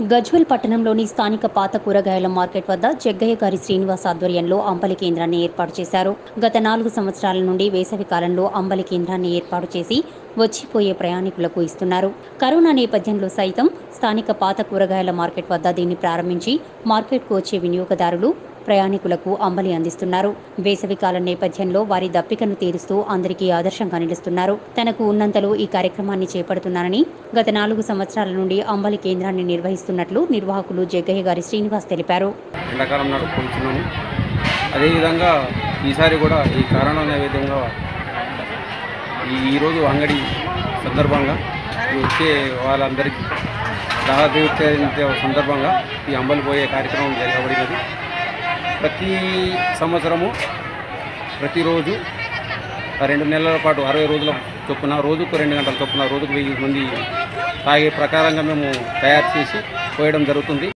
గజ్వెల్ పట్టణంలోని స్థానిక పాత కూరగాయల మార్కెట్ వద్ద జగ్గయ్య గారి శ్రీనివాస్ ఆధ్వర్యంలో అంబలి కేంద్రాన్ని ఏర్పాటు చేశారు గత నాలుగు సంవత్సరాల నుండి వేసవి కాలంలో అంబలి కేంద్రాన్ని ఏర్పాటు చేసి వచ్చిపోయే ప్రయాణికులకు ఇస్తున్నారు కరోనా నేపథ్యంలో సైతం స్థానిక పాత కూరగాయల మార్కెట్ వద్ద దీన్ని ప్రారంభించి మార్కెట్కు వచ్చే వినియోగదారులు ప్రయాణికులకు అంబలి అందిస్తున్నారు వేసవి కాలం నేపథ్యంలో వారి దప్పికను తీరుస్తూ అందరికీ ఆదర్శంగా నిలుస్తున్నారు తనకు ఉన్నంతలో ఈ కార్యక్రమాన్ని చేపడుతున్నానని గత నాలుగు సంవత్సరాల నుండి అంబలి కేంద్రాన్ని నిర్వహిస్తున్నట్లు నిర్వాహకులు జగ్గయ్య గారి శ్రీనివాస్ తెలిపారు ఎండాకాలం నడుపుకుంటున్నాము అదేవిధంగా ఈసారి కూడా ఈ కరోనా నేపథ్యంగా ఈ ఈరోజు అంగడి సందర్భంగా ఈ వచ్చే వాళ్ళందరికీ దాదాపు సందర్భంగా ఈ అంబలి పోయే కార్యక్రమం జరగబడినది ప్రతి సంవత్సరము ప్రతిరోజు రెండు నెలల పాటు అరవై రోజుల చొప్పున రోజుకు రెండు గంటల చొప్పున రోజుకు వెయ్యి మంది తాగే ప్రకారంగా మేము తయారు చేసి పోయడం జరుగుతుంది